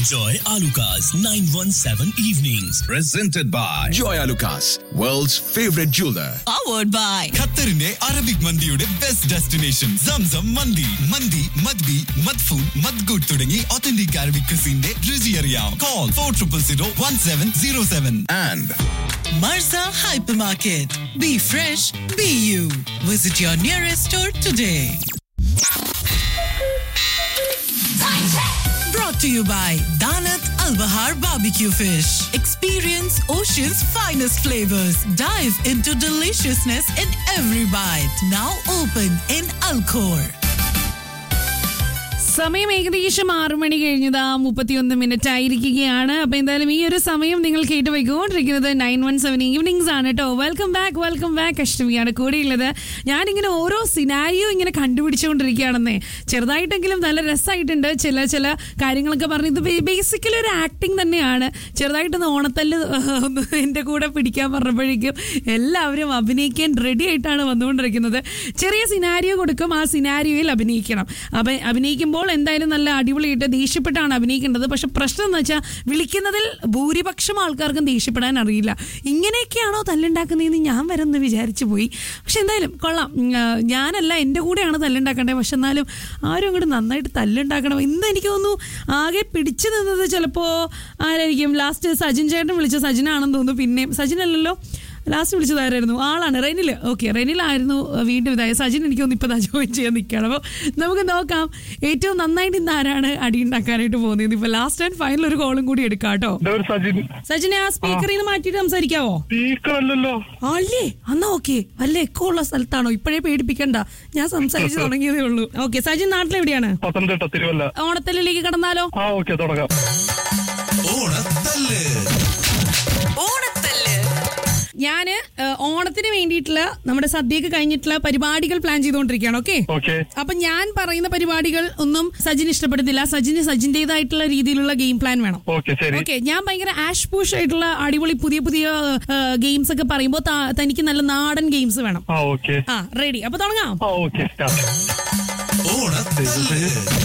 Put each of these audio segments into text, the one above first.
Joy Alukas 917 Evenings. Presented by Joy Alukas, world's favorite jeweler. powered by ഖത്തറിന്റെ Arabic മന്തിയുടെ best destination സംസം മന്തി മന്തി മദ്ബി മദ്ഫൂൺ മദ്ഗുഡ് തുടങ്ങി ഒത്തന്റിക് അറബിക് ക്രിസിന്റെ രുചി അറിയാം call four triple zero one seven zero seven And Marza Hypermarket. Be fresh, be you. Visit your nearest store today. Brought to you by Danat Al Bahar Barbecue Fish. Experience ocean's finest flavors. Dive into deliciousness in every bite. Now open in Alcor. സമയം ഏകദേശം ആറു മണി കഴിഞ്ഞതാ മുപ്പത്തിയൊന്ന് minute ആയിരിക്കുകയാണ് അപ്പൊ എന്തായാലും ഈ ഒരു സമയം നിങ്ങൾ കേട്ട് വയ്ക്കൊണ്ടിരിക്കുന്നത് നയൻ വൺ സെവൻ ഈവനിങ്സ് ആണ് കേട്ടോ വെൽക്കം ബാക്ക് വെൽക്കം ബാക്ക് അഷ്ടമിയാണ് കൂടെയുള്ളത് ഞാനിങ്ങനെ ഓരോ സിനാരിയോ ഇങ്ങനെ കണ്ടുപിടിച്ചുകൊണ്ടിരിക്കുകയാണെന്നേ ചെറുതായിട്ടെങ്കിലും നല്ല രസമായിട്ടുണ്ട് ചില ചില കാര്യങ്ങളൊക്കെ പറഞ്ഞ് ഇത് ബേസിക്കലി ഒരു ആക്ടിങ് തന്നെയാണ് ചെറുതായിട്ടൊന്ന് ഓണത്തല്ല് ഒന്ന് എൻ്റെ കൂടെ പിടിക്കാൻ പറഞ്ഞപ്പോഴേക്കും എല്ലാവരും അഭിനയിക്കാൻ റെഡി ആയിട്ടാണ് വന്നുകൊണ്ടിരിക്കുന്നത് ചെറിയ സിനാരിയോ കൊടുക്കും ആ സിനാരിയോയിൽ അഭിനയിക്കണം അപ്പൊ അഭിനയിക്കുമ്പോൾ എന്തായാലും നല്ല അടിപൊളിയായിട്ട് ദേഷ്യപ്പെട്ടാണ് അഭിനയിക്കേണ്ടത് പക്ഷെ പ്രശ്നം എന്ന് വെച്ചാൽ വിളിക്കുന്നതിൽ ഭൂരിപക്ഷം ആൾക്കാർക്കും ദേഷ്യപ്പെടാൻ അറിയില്ല ഇങ്ങനെയൊക്കെയാണോ തല്ലുണ്ടാക്കുന്നതെന്ന് ഞാൻ വരെ ഒന്ന് വിചാരിച്ചു പോയി പക്ഷെ എന്തായാലും കൊള്ളാം ഉം, ആ, ഞാനല്ല എൻ്റെ കൂടെയാണ് തല്ലുണ്ടാക്കേണ്ടത് പക്ഷെ എന്നാലും ആരും അങ്ങോട്ട് നന്നായിട്ട് തല്ലുണ്ടാക്കണം ഇന്ന് എനിക്ക് തോന്നുന്നു ആകെ പിടിച്ചു നിന്നത് ചിലപ്പോൾ ആരായിരിക്കും ലാസ്റ്റ് സജിൻ ചേട്ടൻ വിളിച്ച സജിനാണെന്ന് തോന്നുന്നു പിന്നെയും സജിനല്ലല്ലോ ലാസ്റ്റ് വിളിച്ചത് ആരായിരുന്നു ആളാണ് റെനിൽ ഓക്കെ റെനിലായിരുന്നു വീണ്ടും ഇതായ സജിൻ എനിക്ക് തോന്നുന്നു ഇപ്പോൾ ജോയിൻ ചെയ്യാൻ നിൽക്കുകയാണ് അപ്പോൾ നമുക്ക് നോക്കാം ഏറ്റവും നന്നായിട്ട് ഇന്ന് ആരാണ് അടി ഉണ്ടാക്കാനായിട്ട് പോകുന്നത് ഇപ്പോൾ ലാസ്റ്റ് ആൻഡ് ഫൈനൽ ഒരു കോളും കൂടി എടുക്കാം കേട്ടോ എന്റെ ഒരു സജിൻ സജിനെ ആ സ്പീക്കറിൽ നിന്ന് മാറ്റിയിട്ട് സംസാരിക്കാവോ സ്പീക്കർ അല്ലല്ലോ അല്ലേ എന്നാ ഓക്കെ വല്ല എക്കോ ഉള്ള സ്ഥലത്താണോ ഇപ്പോഴേ പേടിപ്പിക്കണ്ട ഞാൻ സംസാരിച്ച് തുടങ്ങിയതേ ഉള്ളൂ ഓക്കെ സജിൻ നാട്ടിലെവിടെയാണ് പത്തനംതിട്ട തിരുവല്ല ഓണത്തല്ലിലേക്ക് കടന്നാലോ ആ ഓക്കെ തുടങ്ങാം ഓണത്തല്ല് ഓണത്തല്ല് ഞാന് ഏഹ്, ഓണത്തിന് വേണ്ടിയിട്ടുള്ള നമ്മുടെ സദ്യയൊക്കെ കഴിഞ്ഞിട്ടുള്ള പരിപാടികൾ പ്ലാൻ ചെയ്തുകൊണ്ടിരിക്കുകയാണ് ഓക്കെ ഓക്കെ അപ്പൊ ഞാൻ പറയുന്ന പരിപാടികൾ ഒന്നും സജിന് ഇഷ്ടപ്പെടുന്നില്ല സജിന് സജിന്റേതായിട്ടുള്ള രീതിയിലുള്ള ഗെയിം പ്ലാൻ വേണം ഓക്കെ ശരി ഓക്കെ ഞാൻ ഭയങ്കര ആഷ് പൂഷ് ആയിട്ടുള്ള അടിപൊളി പുതിയ പുതിയ ഗെയിംസ് ഒക്കെ പറയുമ്പോൾ തനിക്ക് നല്ല നാടൻ ഗെയിംസ് വേണം ആ ഓക്കെ ആ റെഡി അപ്പൊ തുടങ്ങാം ആ ഓക്കെ സ്റ്റാർട്ട് ഓണത്തല്ല്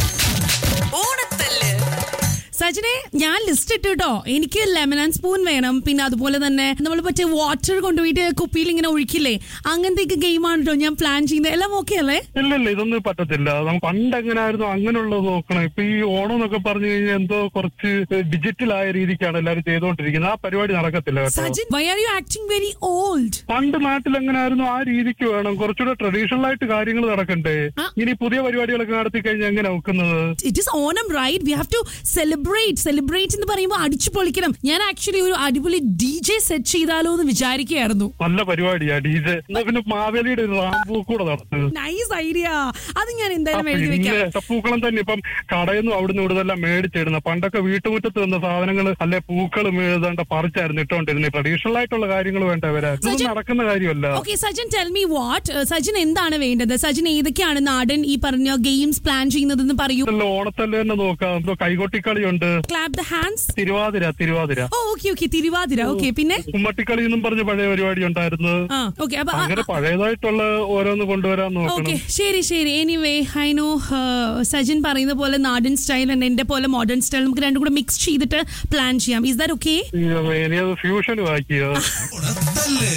ഓണത്തല്ല് സജിനെ ഞാൻ ലിസ്റ്റ് ഇട്ടു കേട്ടോ എനിക്ക് ലെമൺ ആൻഡ് സ്പൂൺ വേണം പിന്നെ അതുപോലെ തന്നെ നമ്മൾ മറ്റേ വാട്ടർ കൊണ്ടുപോയിട്ട് കുപ്പിയിൽ ഇങ്ങനെ ഒഴിക്കില്ലേ അങ്ങനത്തെ ഗെയിമാണ് കേട്ടോ ഞാൻ പ്ലാൻ ചെയ്യുന്നത് എല്ലാം ഓക്കെ അല്ലേ ഇല്ല ഇല്ല ഇതൊന്നും പറ്റത്തില്ല നമുക്ക് പണ്ട് എങ്ങനെയായിരുന്നു അങ്ങനെയുള്ളത് നോക്കണം ഇപ്പൊ ഈ ഓണം എന്നൊക്കെ പറഞ്ഞു കഴിഞ്ഞാൽ എന്തോ കുറച്ച് ഡിജിറ്റൽ ആയ രീതിക്കാണ് എല്ലാവരും ചെയ്തുകൊണ്ടിരിക്കുന്നത് ആ പരിപാടി നടക്കത്തില്ല കേട്ടോ Sajin why are you acting very old പണ്ട് നാട്ടിൽ എങ്ങനെയായിരുന്നു ആ രീതിക്ക് വേണം കുറച്ചുകൂടെ ട്രഡീഷണൽ ആയിട്ട് കാര്യങ്ങൾ നടക്കണ്ടേ ആ. ഇനി പുതിയ പരിപാടികളൊക്കെ നടത്തി കഴിഞ്ഞാൽ എങ്ങനെ നോക്കുന്നത് it is Onam right we have to celebrate celebrate എന്ന് പറയുമ്പോൾ അടിച്ചു പൊളിക്കണം ഞാൻ ആക്ച്വലി ഒരു അടിപൊളി ഡി ജെ സെറ്റ് ചെയ്താലോ എന്ന് വിചാരിക്കുകയായിരുന്നു നല്ല പരിപാടിയാ ഡി ജെ എന്നാ പിന്നെ മാവേലിയുടെ ഒരു റാമ്പൂ കൂടെ നടത്തുന്നത് നൈസ് ഐഡിയ അത് ഞാൻ എന്തായാലും അപ്പൊ എഴുതി വെക്കാം ഇന്ന് പൂക്കളം തന്നെ ഇപ്പം കടയിൽ നിന്നും അവിടുന്ന് ഇവിടുന്നെല്ലാം മേടിച്ചിടുന്ന പണ്ടൊക്കെ വീട്ടുമുറ്റത്ത് നിന്ന സാധനങ്ങൾ അല്ലെ പൂക്കൾ ഏതാണ്ട് പറിച്ചായിരുന്നു ഇട്ടോണ്ടിരുന്നത് ട്രഡീഷണൽ ആയിട്ടുള്ള കാര്യങ്ങൾ വേണ്ട വരാൻ ഇതൊന്നും സജിൻ- നടക്കുന്ന കാര്യമല്ല okay Sajin tell me what Sajin എന്താണ് വേണ്ടത് സജിൻ ഏതൊക്കെയാണ് നാടൻ ഈ പറഞ്ഞ ഗെയിംസ് പ്ലാൻ ചെയ്യുന്നതെന്ന് പറയൂ ഇതല്ല ഓണത്തല്ല് തന്നെ നോക്കാം എന്തോ കൈകൊട്ടിക്കളിയുണ്ട് clap the hands Thiruvathira Thiruvathira ഓ ഓക്കെ ഓക്കെ തിരുവാതിര ഓക്കെ പിന്നെ കുമ്മട്ടിക്കളി എന്നും പറഞ്ഞ പഴയ പരിപാടി ഉണ്ടായിരുന്നു ആ ഓക്കെ അപ്പൊ അങ്ങനെ പഴയതായിട്ടുള്ള ഓരോന്ന് കൊണ്ടുവരാൻ ഓക്കെ നോക്കണം ശരി ശരി എനിവേ ഐ നോ സജിൻ പറയുന്ന പോലെ നാടൻ സ്റ്റൈൽ ആൻഡ് എന്റെ പോലെ മോഡേൺ സ്റ്റൈൽ നമുക്ക് രണ്ടും കൂടെ മിക്സ് ചെയ്തിട്ട് പ്ലാൻ ചെയ്യാം ഇസ് ദാറ്റ് ഓക്കെ ഇനി അത് ഫ്യൂഷൻ ആക്കിയോ ഓണത്തല്ല്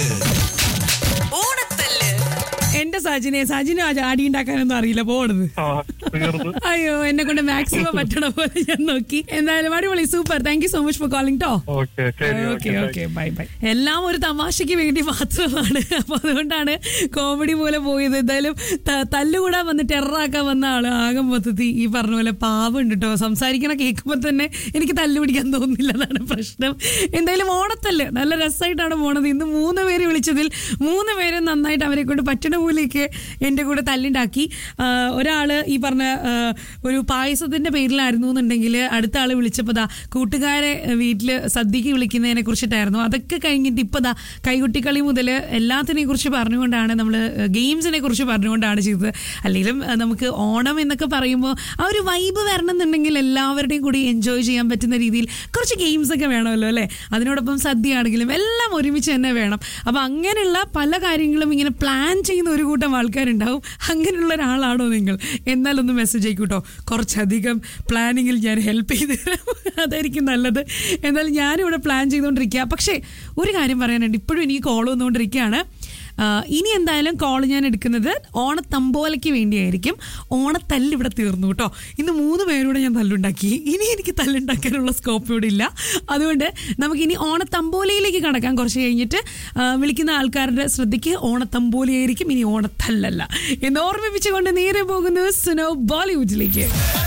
ഓണത്തല്ല് എന്റെ സജിനെ സജിനും ആ ചാടി ഉണ്ടാക്കാനൊന്നും അറിയില്ല പോണത് ആ തീർന്നു അയ്യോ എന്നെ കൊണ്ട് മാക്സിമം പറ്റണ പോലെ ഞാൻ നോക്കി എന്തായാലും അടിപൊളി super thank you so much for calling ടോ ഓക്കെ ശരി okay okay okay bye bye എല്ലാം ഒരു തമാശയ്ക്ക് വേണ്ടി മാത്രമാണ് അപ്പൊ അതുകൊണ്ടാണ് കോമഡി പോലെ പോയത് എന്തായാലും ത- തല്ലുകൂടാൻ വന്ന് ടെററാക്കാൻ വന്ന ആള് ആകെ മൊത്തത്തിൽ ഈ പറഞ്ഞ പോലെ പാവുണ്ട് കേട്ടോ സംസാരിക്കണ കേൾക്കുമ്പോൾ തന്നെ എനിക്ക് തല്ല് പിടിക്കാൻ തോന്നുന്നില്ല അതാണ് പ്രശ്നം എന്തായാലും ഓണത്തല്ല് നല്ല രസമായിട്ടാണ് പോണത് ഇന്ന് മൂന്ന് പേര് വിളിച്ചതിൽ മൂന്ന് പേരും നന്നായിട്ട് അവരെ കൊണ്ട് പറ്റണ പോലെയൊക്കെ എൻ്റെ കൂടെ തല്ലുണ്ടാക്കി ആ, ഒരാള് ഈ പറഞ്ഞ ആ, ഒരു പായസത്തിന്റെ പേരിലായിരുന്നു എന്നുണ്ടെങ്കിൽ അടുത്ത ആള് വിളിച്ചപ്പോൾ ദാ കൂട്ടുകാരെ വീട്ടിൽ സദ്യക്ക് വിളിക്കുന്നതിനെ കുറിച്ചിട്ടായിരുന്നു അതൊക്കെ കഴിഞ്ഞിട്ട് ഇപ്പൊ ദാ കൈകുട്ടിക്കളി മുതൽ എല്ലാത്തിനെ കുറിച്ച് പറഞ്ഞുകൊണ്ടാണ് നമ്മൾ ഗെയിംസിനെ കുറിച്ച് പറഞ്ഞുകൊണ്ടാണ് ചെയ്തത് അല്ലെങ്കിലും ആ, നമുക്ക് ഓണം എന്നൊക്കെ പറയുമ്പോൾ ആ ഒരു വൈബ് വരണം എന്നുണ്ടെങ്കിൽ എല്ലാവരുടെയും കൂടി എൻജോയ് ചെയ്യാൻ പറ്റുന്ന രീതിയിൽ കുറച്ച് ഗെയിംസ് ഒക്കെ വേണമല്ലോ അല്ലേ അതിനോടൊപ്പം സദ്യ ആണെങ്കിലും എല്ലാം ഒരുമിച്ച് തന്നെ വേണം അപ്പൊ അങ്ങനെയുള്ള പല കാര്യങ്ങളും ഇങ്ങനെ പ്ലാൻ ചെയ്യുന്ന ഒരു കൂട്ടം കൂട്ടം ആൾക്കാരുണ്ടാവും അങ്ങനെയുള്ള ഒരാളാണോ നിങ്ങൾ എന്നാലൊന്ന് മെസ്സേജ് അയക്കൂട്ടോ കുറച്ചധികം പ്ലാനിങ്ങിൽ ഞാൻ ഹെൽപ്പ് ചെയ്ത് തരാം അതായിരിക്കും നല്ലത് എന്നാലും ഞാനിവിടെ പ്ലാൻ ചെയ്തുകൊണ്ടിരിക്കുക പക്ഷേ ഒരു കാര്യം പറയാനുണ്ട് ഇപ്പോഴും എനിക്ക് കോൾ വന്നുകൊണ്ടിരിക്കുകയാണ് ആ, ഇനി എന്തായാലും കോൾ ഞാൻ എടുക്കുന്നത് ഓണത്തമ്പോലയ്ക്ക് വേണ്ടിയായിരിക്കും ഓണത്തല്ല് ഇവിടെ തീർന്നു കേട്ടോ ഇന്ന് മൂന്ന് പേരോട് ഞാൻ തല്ലുണ്ടാക്കി ഇനി എനിക്ക് തല്ലുണ്ടാക്കാനുള്ള സ്കോപ്പ് ഇവിടെ ഇല്ല അതുകൊണ്ട് നമുക്കിനി ഓണത്തമ്പോലയിലേക്ക് കടക്കാൻ കുറച്ച് കഴിഞ്ഞിട്ട് ആ, വിളിക്കുന്ന ആൾക്കാരുടെ ശ്രദ്ധയ്ക്ക് ഓണത്തമ്പോലയായിരിക്കും ഇനി ഓണത്തല്ലല്ല എന്ന് ഓർമ്മിപ്പിച്ചുകൊണ്ട് നേരെ പോകുന്നു സുനോ ബോളിവുഡിലേക്ക്